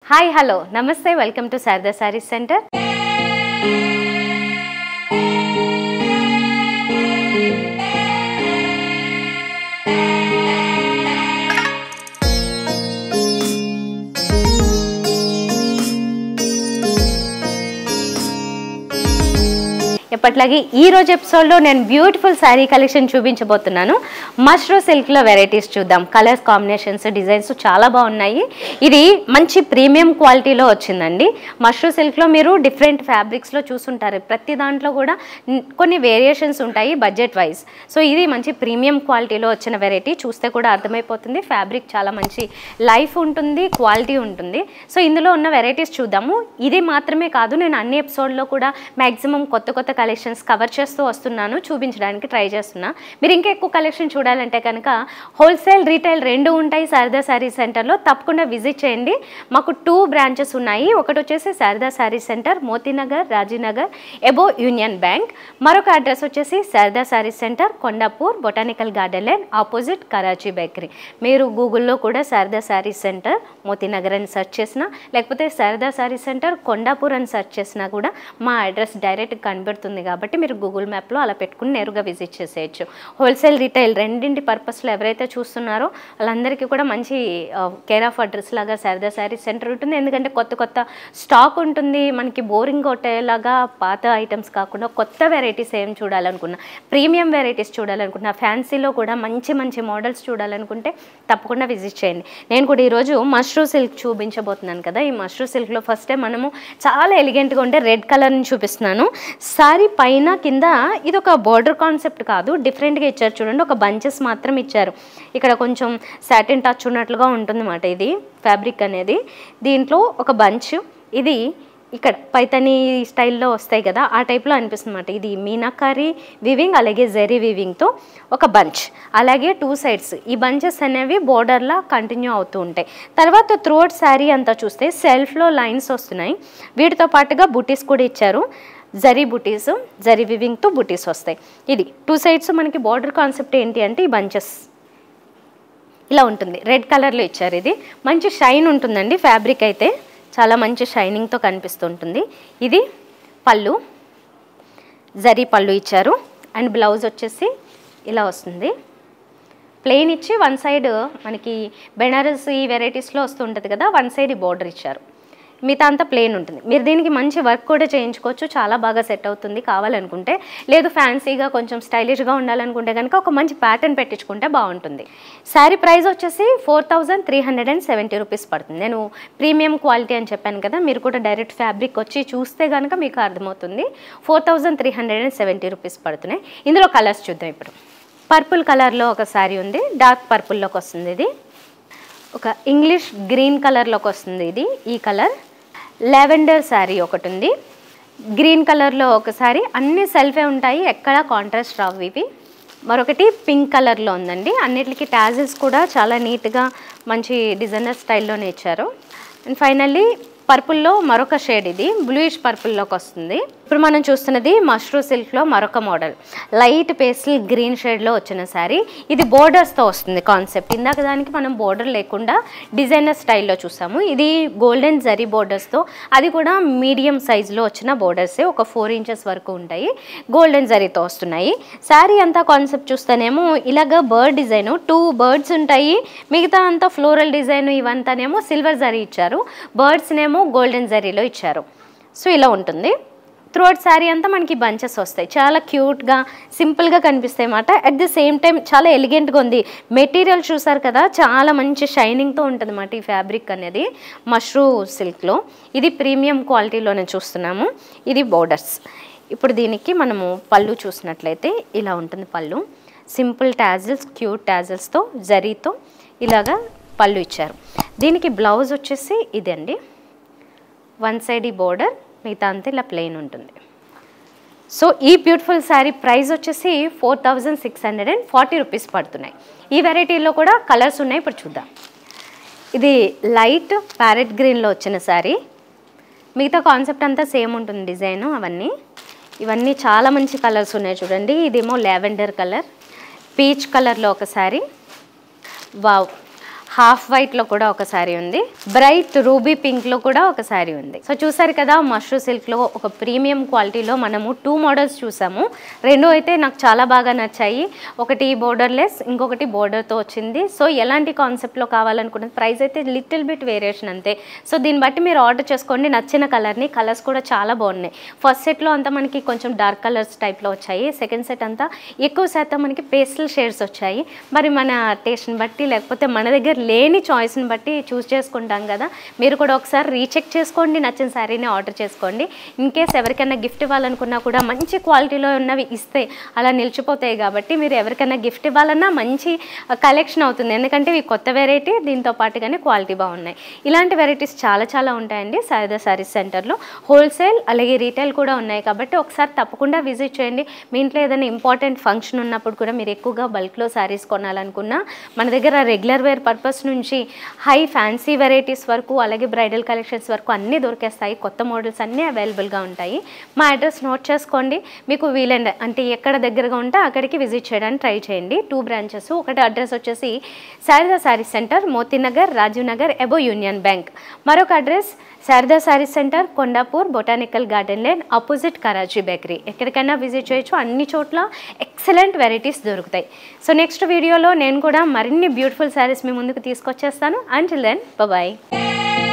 hi hello నమస్తే welcome to Sharada saris centre ఎప్పట్లాగే ఈ రోజు ఎపిసోడ్లో నేను బ్యూటిఫుల్ శారీ కలెక్షన్ చూపించబోతున్నాను మష్రూ సిల్క్లో వెరైటీస్ చూద్దాం కలర్స్ కాంబినేషన్స్ డిజైన్స్ చాలా బాగున్నాయి ఇది మంచి ప్రీమియం క్వాలిటీలో వచ్చిందండి మష్రూ సిల్క్లో మీరు డిఫరెంట్ ఫ్యాబ్రిక్స్లో చూసుంటారు ప్రతి దాంట్లో కూడా న్- కొన్ని వేరియేషన్స్ ఉంటాయి బడ్జెట్ వైజ్ సో ఇది మంచి ప్రీమియం క్వాలిటీలో వచ్చిన వెరైటీ చూస్తే కూడా అర్థమైపోతుంది ఫ్యాబ్రిక్ చాలా మంచి లైఫ్ ఉంటుంది క్వాలిటీ ఉంటుంది సో ఇందులో ఉన్న వెరైటీస్ చూద్దాము ఇది మాత్రమే కాదు నేను అన్ని ఎపిసోడ్లో కూడా మ్యాక్సిమం కొత్త కొత్త కలెక్షన్స్ కవర్ చేస్తూ వస్తున్నాను చూపించడానికి ట్రై చేస్తున్నా మీరు ఇంకా ఎక్కువ కలెక్షన్ చూడాలంటే కనుక హోల్సేల్ రీటైల్ రెండు ఉంటాయి శారదా శారీ సెంటర్లో తప్పకుండా విజిట్ చేయండి మాకు టూ బ్రాంచెస్ ఉన్నాయి ఒకటి వచ్చేసి Sharada sari centre Motinagar Rajinagar above union bank మరొక అడ్రస్ వచ్చేసి Sharada sari centre Kondapur botanical garden lane opposite Karachi bakery మీరు గూగుల్లో కూడా శారదా శారీ సెంటర్ మోతీనగర్ అని సెర్చ్ చేసినా లేకపోతే శారదా శారీ సెంటర్ కొండాపూర్ అని సెర్చ్ చేసినా కూడా మా అడ్రస్ డైరెక్ట్ కనబడుతుంది కాబట్టి మీరు గూగుల్ మ్యాప్లో అలా పెట్టుకుని నేరుగా విజిట్ చేసేయచ్చు హోల్సేల్ రీటైల్ రెండింటి పర్పస్లో ఎవరైతే చూస్తున్నారో వాళ్ళందరికీ కూడా మంచి కేర్ ఆఫ్ అడ్రస్ లాగా శారదా శారీ సెంటర్ ఉంటుంది ఎందుకంటే కొత్త కొత్త స్టాక్ ఉంటుంది మనకి బోరింగ్ కొట్టేలాగా పాత ఐటమ్స్ కాకుండా కొత్త వెరైటీస్ ఏం చూడాలనుకున్నా ప్రీమియం వెరైటీస్ చూడాలనుకున్నా ఫ్యాన్సీలో కూడా మంచి మంచి మోడల్స్ చూడాలనుకుంటే తప్పకుండా విజిట్ చేయండి నేను కూడా ఈరోజు మష్రూ సిల్క్ చూపించబోతున్నాను కదా ఈ మష్రూ సిల్క్లో ఫస్ట్ టైం మనము చాలా ఎలిగెంట్గా ఉండే రెడ్ కలర్ని చూపిస్తున్నాను సారీ పైన కింద ఇది ఒక బోర్డర్ కాన్సెప్ట్ కాదు డిఫరెంట్గా ఇచ్చారు చూడండి ఒక బంచెస్ మాత్రం ఇచ్చారు ఇక్కడ కొంచెం సాటిన్ టచ్ ఉన్నట్లుగా ఉంటుందన్నమాట ఇది ఫ్యాబ్రిక్ అనేది దీంట్లో ఒక బంచ్ ఇది ఇక్కడ పైతని స్టైల్లో వస్తాయి కదా ఆ టైప్లో అనిపిస్తుంది అనమాట ఇది మీనాకారి వివింగ్ అలాగే జెరీ వివింగ్తో ఒక బంచ్ అలాగే టూ సైడ్స్ ఈ బంచెస్ అనేవి బోర్డర్లా కంటిన్యూ అవుతూ ఉంటాయి తర్వాత త్రూఅవుట్ శారీ అంతా చూస్తే సెల్ఫ్లో లైన్స్ వస్తున్నాయి వీటితో పాటుగా బుటీస్ కూడా ఇచ్చారు జరీ బుటీస్ జరీ వివింగ్తో బుటీస్ వస్తాయి ఇది టూ సైడ్స్ మనకి బార్డర్ కాన్సెప్ట్ ఏంటి అంటే ఈ బంచెస్ ఇలా ఉంటుంది రెడ్ కలర్లో ఇచ్చారు ఇది మంచి షైన్ ఉంటుందండి ఫ్యాబ్రిక్ అయితే చాలా మంచి షైనింగ్తో కనిపిస్తుంటుంది ఇది పళ్ళు జరీ పళ్ళు ఇచ్చారు అండ్ బ్లౌజ్ వచ్చేసి ఇలా వస్తుంది ప్లెయిన్ ఇచ్చి వన్ సైడ్ మనకి బెనారస్ ఈ వెరైటీస్లో వస్తూ ఉంటుంది కదా వన్ సైడ్ ఈ బార్డర్ ఇచ్చారు మిగతా అంతా ప్లెయిన్ ఉంటుంది మీరు దీనికి మంచి వర్క్ కూడా చేయించుకోవచ్చు చాలా బాగా సెట్ అవుతుంది కావాలనుకుంటే లేదు ఫ్యాన్సీగా కొంచెం స్టైలిష్గా ఉండాలనుకుంటే కనుక ఒక మంచి ప్యాటర్న్ పెట్టించుకుంటే బాగుంటుంది శారీ ప్రైస్ వచ్చేసి four thousand three hundred and seventy rupees పడుతుంది నేను ప్రీమియం క్వాలిటీ అని చెప్పాను కదా మీరు కూడా డైరెక్ట్ ఫ్యాబ్రిక్ వచ్చి చూస్తే కనుక మీకు అర్థమవుతుంది four thousand three hundred and seventy rupees పడుతున్నాయి ఇందులో కలర్స్ చూద్దాం ఇప్పుడు పర్పుల్ కలర్లో ఒక శారీ ఉంది డార్క్ పర్పుల్లోకి వస్తుంది ఇది ఒక ఇంగ్లీష్ గ్రీన్ కలర్లోకి వస్తుంది ఇది ఈ కలర్ లావెండర్ శారీ ఒకటి ఉంది గ్రీన్ కలర్లో ఒక శారీ అన్ని సెల్ఫే ఉంటాయి ఎక్కడ కాంట్రాస్ట్ రావు ఇవి మరొకటి పింక్ కలర్లో ఉందండి అన్నిటికీ టాజిల్స్ కూడా చాలా నీట్గా మంచి డిజైనర్ స్టైల్లోనే ఇచ్చారు అండ్ ఫైనల్లీ పర్పుల్లో మరొక షేడ్ ఇది బ్లూయిష్ పర్పుల్లోకి వస్తుంది ఇప్పుడు మనం చూస్తున్నది మష్రూ సిల్క్లో మరొక మోడల్ లైట్ పేస్టల్ గ్రీన్ షేడ్లో వచ్చిన శారీ ఇది బోర్డర్స్తో వస్తుంది కాన్సెప్ట్ ఇందాక దానికి మనం బోర్డర్ లేకుండా డిజైనర్ స్టైల్లో చూసాము ఇది గోల్డెన్ జరీ బోర్డర్స్తో అది కూడా మీడియం సైజులో వచ్చిన బోర్డర్సే ఒక ఫోర్ ఇంచెస్ వరకు ఉంటాయి గోల్డెన్ జరీతో వస్తున్నాయి శారీ అంతా కాన్సెప్ట్ చూస్తేనేమో ఇలాగ బర్డ్ డిజైన్ టూ బర్డ్స్ ఉంటాయి మిగతా అంతా ఫ్లోరల్ డిజైన్ ఇవంతానేమో సిల్వర్ జరీ ఇచ్చారు బర్డ్స్నేమో గోల్డెన్ జరీలో ఇచ్చారు సో ఇలా ఉంటుంది త్రూఅవుట్ శారీ అంతా మనకి బంచెస్ వస్తాయి చాలా క్యూట్గా సింపుల్గా కనిపిస్తాయి అన్నమాట అట్ ది సేమ్ టైం చాలా ఎలిగెంట్గా ఉంది మెటీరియల్ చూసారు కదా చాలా మంచి షైనింగ్తో ఉంటుంది అన్నమాట ఈ ఫ్యాబ్రిక్ అనేది మష్రూ సిల్క్లో ఇది ప్రీమియం క్వాలిటీలోనే చూస్తున్నాము ఇది బోర్డర్స్ ఇప్పుడు దీనికి మనము పళ్ళు చూసినట్లయితే ఇలా ఉంటుంది పళ్ళు సింపుల్ టాజిల్స్ క్యూట్ టాజిల్స్తో జరీతో ఇలాగా పళ్ళు ఇచ్చారు దీనికి బ్లౌజ్ వచ్చేసి ఇదండి వన్ సైడ్ ఈ బోర్డర్ మిగతా అంతా ఇలా ప్లెయిన్ ఉంటుంది సో ఈ బ్యూటిఫుల్ శారీ ప్రైస్ వచ్చేసి four thousand six hundred and forty rupees పడుతున్నాయి ఈ వెరైటీలో కూడా కలర్స్ ఉన్నాయి ఇప్పుడు చూద్దాం ఇది లైట్ ప్యారెట్ గ్రీన్లో వచ్చిన శారీ మిగతా కాన్సెప్ట్ అంతా సేమ్ ఉంటుంది డిజైన్ అవన్నీ ఇవన్నీ చాలా మంచి కలర్స్ ఉన్నాయి చూడండి ఇదేమో లావెండర్ కలర్ పీచ్ కలర్లో ఒక శారీ వావ్ హాఫ్ వైట్లో కూడా ఒక శారీ ఉంది బ్రైట్ రూబీ పింక్లో కూడా ఒక శారీ ఉంది సో చూసారు కదా మష్రూ సిల్క్లో ఒక ప్రీమియం క్వాలిటీలో మనము టూ మోడల్స్ చూసాము రెండు అయితే నాకు చాలా బాగా నచ్చాయి ఒకటి బోర్డర్లెస్ ఇంకొకటి బోర్డర్తో వచ్చింది సో ఎలాంటి కాన్సెప్ట్లో కావాలనుకున్నది ప్రైస్ అయితే లిటిల్ బిట్ వేరియేషన్ అంతే సో దీన్ని బట్టి మీరు ఆర్డర్ చేసుకోండి నచ్చిన కలర్ని కలర్స్ కూడా చాలా బాగున్నాయి ఫస్ట్ సెట్లో అంతా మనకి కొంచెం డార్క్ కలర్స్ టైప్లో వచ్చాయి సెకండ్ సెట్ అంతా ఎక్కువ శాతం మనకి పేస్టల్ షేడ్స్ వచ్చాయి మరి మన టేస్ట్ని బట్టి లేకపోతే మన దగ్గర లేని చాయిస్ని బట్టి చూస్ చేసుకుంటాం కదా మీరు కూడా ఒకసారి రీచెక్ చేసుకోండి నచ్చిన శారీని ఆర్డర్ చేసుకోండి ఇన్ కేస్ ఎవరికైనా గిఫ్ట్ ఇవ్వాలనుకున్నా కూడా మంచి క్వాలిటీలో ఉన్నవి ఇస్తే అలా నిలిచిపోతాయి కాబట్టి మీరు ఎవరికైనా గిఫ్ట్ ఇవ్వాలన్నా మంచి కలెక్షన్ అవుతుంది ఎందుకంటే ఇవి కొత్త వెరైటీ దీంతో పాటుగానే క్వాలిటీ బాగున్నాయి ఇలాంటి వెరైటీస్ చాలా చాలా ఉంటాయండి సారదా శారీస్ సెంటర్లో హోల్సేల్ అలాగే రీటైల్ కూడా ఉన్నాయి కాబట్టి ఒకసారి తప్పకుండా విజిట్ చేయండి మీ ఇంట్లో ఏదైనా ఇంపార్టెంట్ ఫంక్షన్ ఉన్నప్పుడు కూడా మీరు ఎక్కువగా బల్క్లో శారీస్ కొనాలనుకున్నా మన దగ్గర రెగ్యులర్ వేర్ పర్పస్ నుంచి హై ఫ్యాన్సీ వెరైటీస్ వరకు అలాగే బ్రైడల్ కలెక్షన్స్ వరకు అన్నీ దొరికేస్తాయి కొత్త మోడల్స్ అన్నీ అవైలబుల్గా ఉంటాయి మా అడ్రస్ నోట్ చేసుకోండి మీకు వీలండి అంటే ఎక్కడ దగ్గరగా ఉంటే అక్కడికి విజిట్ చేయడానికి ట్రై చేయండి టూ బ్రాంచెస్ ఒకటి అడ్రస్ వచ్చేసి Sharada sari centre Motinagar Rajiv Nagar above union bank మరొక address Sharada sari centre Kondapur botanical garden lane opposite Karachi Bakery ఎక్కడికైనా విజిట్ చేయొచ్చు అన్ని చోట్ల ఎక్సలెంట్ వెరైటీస్ దొరుకుతాయి సో నెక్స్ట్ వీడియోలో నేను కూడా మరిన్ని బ్యూటిఫుల్ శారీస్ మీ ముందుకు తీసుకొచ్చేస్తాను అంటిల్ దెన్ బాయ్